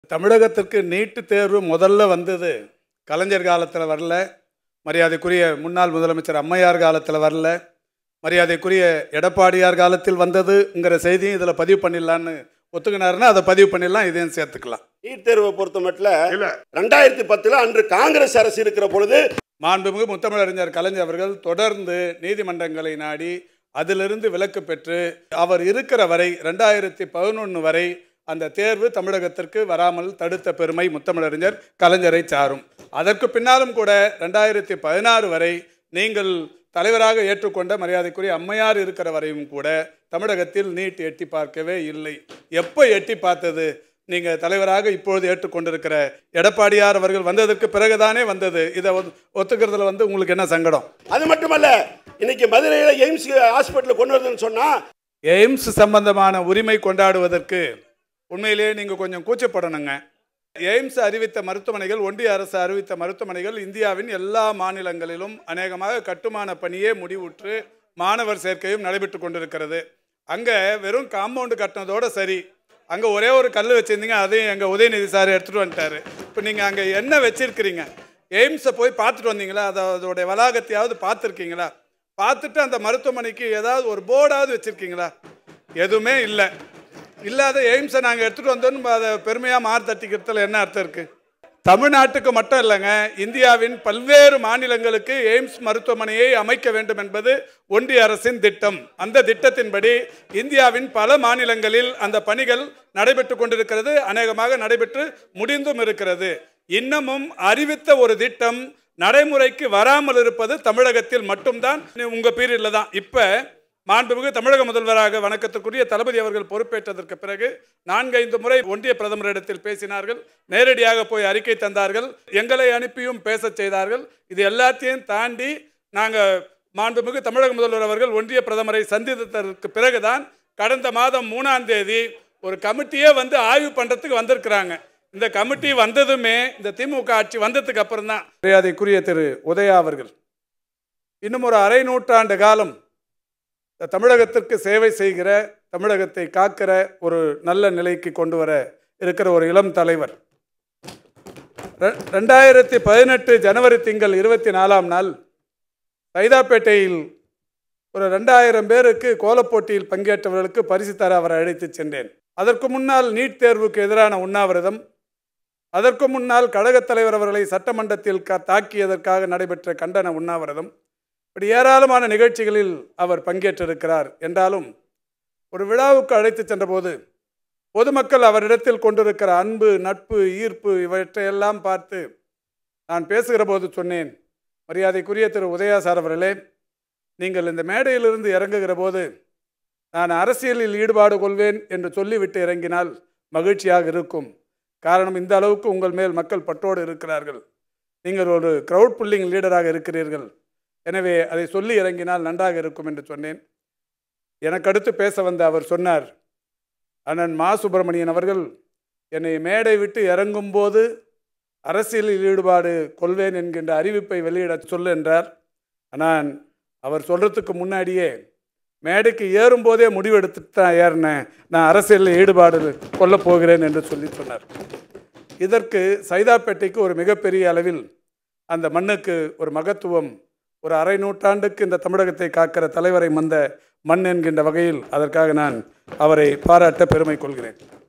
தமிழகத்திற்கு நீட்டு தேர்வு முதல்ல வந்தது கலைஞர் காலத்தில் வரல மரியாதைக்குரிய முன்னாள் முதலமைச்சர் அம்மையார் காலத்தில் வரல மரியாதைக்குரிய எடப்பாடியார் காலத்தில் வந்ததுங்கிற செய்தியும் இதில் பதிவு பண்ணிடலான்னு ஒத்துக்கினாருன்னா அதை பதிவு பண்ணிடலாம் இதையும் சேர்த்துக்கலாம் நீட் தேர்வை பொறுத்த மட்டும் ரெண்டாயிரத்தி பத்துல அன்று காங்கிரஸ் அரசு இருக்கிற பொழுது மாண்புமிகு முத்தமிழறிஞர் கலைஞர் அவர்கள் தொடர்ந்து நீதிமன்றங்களை நாடி அதிலிருந்து விலக்கு பெற்று அவர் இருக்கிற வரை ரெண்டாயிரத்தி பதினொன்று வரை அந்த தேர்வு தமிழகத்திற்கு வராமல் தடுத்த பெருமை முத்தமிழறிஞர் கலைஞரை சாரும் அதற்கு பின்னாலும் கூட ரெண்டாயிரத்தி பதினாறு வரை நீங்கள் தலைவராக ஏற்றுக்கொண்ட மரியாதைக்குரிய அம்மையார் இருக்கிற வரையும் கூட தமிழகத்தில் நீட் எட்டி பார்க்கவே இல்லை எப்போ எட்டி பார்த்தது நீங்கள் தலைவராக இப்பொழுது ஏற்றுக்கொண்டிருக்கிற எடப்பாடியார் அவர்கள் வந்ததற்கு பிறகுதானே வந்தது இதை ஒத்து- ஒத்துக்கிறதுல வந்து உங்களுக்கு என்ன சங்கடம் அது மட்டுமல்ல இன்னைக்கு மதுரையில எய்ம்ஸ் ஹாஸ்பிட்டல் கொண்டு வருதுன்னு சொன்னா எய்ம்ஸ் சம்பந்தமான உரிமை கொண்டாடுவதற்கு உண்மையிலேயே நீங்கள் கொஞ்சம் கூச்சப்படணுங்க எய்ம்ஸ் அறிவித்த மருத்துவமனைகள் ஒன்றிய அரசு அறிவித்த மருத்துவமனைகள் இந்தியாவின் எல்லா மாநிலங்களிலும் அநேகமாக கட்டுமான பணியே முடிவுற்று மாணவர் சேர்க்கையும் நடைபெற்று கொண்டிருக்கிறது அங்கே வெறும் காம்பவுண்டு கட்டினதோட சரி அங்கே ஒரே ஒரு கல் வச்சுருந்தீங்க அதையும் எங்கள் உதயநிதி சார் எடுத்துகிட்டு வந்துட்டாரு இப்போ நீங்கள் அங்கே என்ன வச்சிருக்கிறீங்க எய்ம்ஸை போய் பார்த்துட்டு வந்தீங்களா அதை அதோடைய வளாகத்தையாவது பார்த்துருக்கீங்களா பார்த்துட்டு அந்த மருத்துவமனைக்கு ஏதாவது ஒரு போர்டாவது வச்சுருக்கீங்களா எதுவுமே இல்லை இல்லாத எய்ம்ஸை நாங்கள் எடுத்துகிட்டு வந்தோன்னு அதை பெருமையாக மாறு தட்டிக்கிறதுல என்ன அர்த்தம் இருக்குது தமிழ்நாட்டுக்கு மட்டும் இல்லைங்க இந்தியாவின் பல்வேறு மாநிலங்களுக்கு எய்ம்ஸ் மருத்துவமனையை அமைக்க வேண்டும் என்பது ஒன்றிய அரசின் திட்டம் அந்த திட்டத்தின்படி இந்தியாவின் பல மாநிலங்களில் அந்த பணிகள் நடைபெற்று கொண்டிருக்கிறது அநேகமாக நடைபெற்று முடிந்தும் இருக்கிறது இன்னமும் அறிவித்த ஒரு திட்டம் நடைமுறைக்கு வராமல் இருப்பது தமிழகத்தில் மட்டும்தான் உங்க பீரியட்ல தான் இப்ப மாண்புமிகு தமிழக முதல்வராக வணக்கத்துக்குரிய தளபதி அவர்கள் பொறுப்பேற்றதற்கு பிறகு நான்கைந்து முறை ஒன்றிய பிரதமரிடத்தில் பேசினார்கள் நேரடியாக போய் அறிக்கை தந்தார்கள் எங்களை அனுப்பியும் பேசச் செய்தார்கள் இது எல்லாத்தையும் தாண்டி நாங்கள் மாண்புமிகு தமிழக முதல்வர் அவர்கள் ஒன்றிய பிரதமரை சந்தித்ததற்கு பிறகுதான் கடந்த மாதம் மூணாம் தேதி ஒரு கமிட்டியே வந்து ஆய்வு பண்ணுறதுக்கு வந்திருக்கிறாங்க இந்த கமிட்டி வந்ததுமே இந்த திமுக ஆட்சி வந்ததுக்கு அப்புறம் தான் மரியாதைக்குரிய திரு உதயா அவர்கள் இன்னும் ஒரு அரை நூற்றாண்டு காலம் இந்த தமிழகத்திற்கு சேவை செய்கிற தமிழகத்தை காக்கிற ஒரு நல்ல நிலைக்கு கொண்டு வர இருக்கிற ஒரு இளம் தலைவர் ரெ- ரெண்டாயிரத்தி பதினெட்டு ஜனவரி திங்கள் இருபத்தி நாலாம் நாள் சைதாப்பேட்டையில் ஒரு ரெண்டாயிரம் பேருக்கு கோலப்போட்டியில் பங்கேற்றவர்களுக்கு பரிசு தர அவரை அழைத்து சென்றேன் அதற்கு முன்னால் நீட் தேர்வுக்கு எதிரான உண்ணாவிரதம் அதற்கு முன்னால் கழகத் தலைவர் அவர்களை சட்டமன்றத்தில் க தாக்கியதற்காக நடைபெற்ற கண்டன உண்ணாவிரதம் இப்படி ஏராளமான நிகழ்ச்சிகளில் அவர் பங்கேற்றிருக்கிறார் என்றாலும் ஒரு விழாவுக்கு அழைத்து சென்றபோது பொதுமக்கள் அவரிடத்தில் கொண்டிருக்கிற அன்பு நட்பு ஈர்ப்பு இவற்றையெல்லாம் பார்த்து நான் பேசுகிற போது சொன்னேன் மரியாதைக்குரிய திரு உதயா சார் அவர்களே நீங்கள் இந்த மேடையிலிருந்து இறங்குகிற போது நான் அரசியலில் ஈடுபாடு கொள்வேன் என்று சொல்லிவிட்டு இறங்கினால் மகிழ்ச்சியாக இருக்கும் காரணம் இந்த அளவுக்கு உங்கள் மேல் மக்கள் பற்றோடு இருக்கிறார்கள் நீங்கள் ஒரு க்ரௌட் புல்லிங் லீடராக இருக்கிறீர்கள் எனவே அதை சொல்லி இறங்கினால் நன்றாக இருக்கும் என்று சொன்னேன் எனக்கு அடுத்து பேச வந்த அவர் சொன்னார் அண்ணன் மா சுப்பிரமணியன் அவர்கள் என்னை மேடை விட்டு இறங்கும்போது அரசியலில் ஈடுபாடு கொள்வேன் என்கின்ற அறிவிப்பை வெளியிட சொல்லு என்றார் நான் அவர் சொல்கிறதுக்கு முன்னாடியே மேடைக்கு ஏறும்போதே முடிவெடுத்துட்டு தான் ஏறினேன் நான் அரசியலில் ஈடுபாடு கொள்ளப் போகிறேன் என்று சொல்லி சொன்னார் இதற்கு சைதாப்பேட்டைக்கு ஒரு மிகப்பெரிய அளவில் அந்த மண்ணுக்கு ஒரு மகத்துவம் ஒரு அரை நூற்றாண்டுக்கு இந்த தமிழகத்தை காக்கிற தலைவரை மந்த மண் என்கின்ற வகையில் அதற்காக நான் அவரை பாராட்ட பெருமை கொள்கிறேன்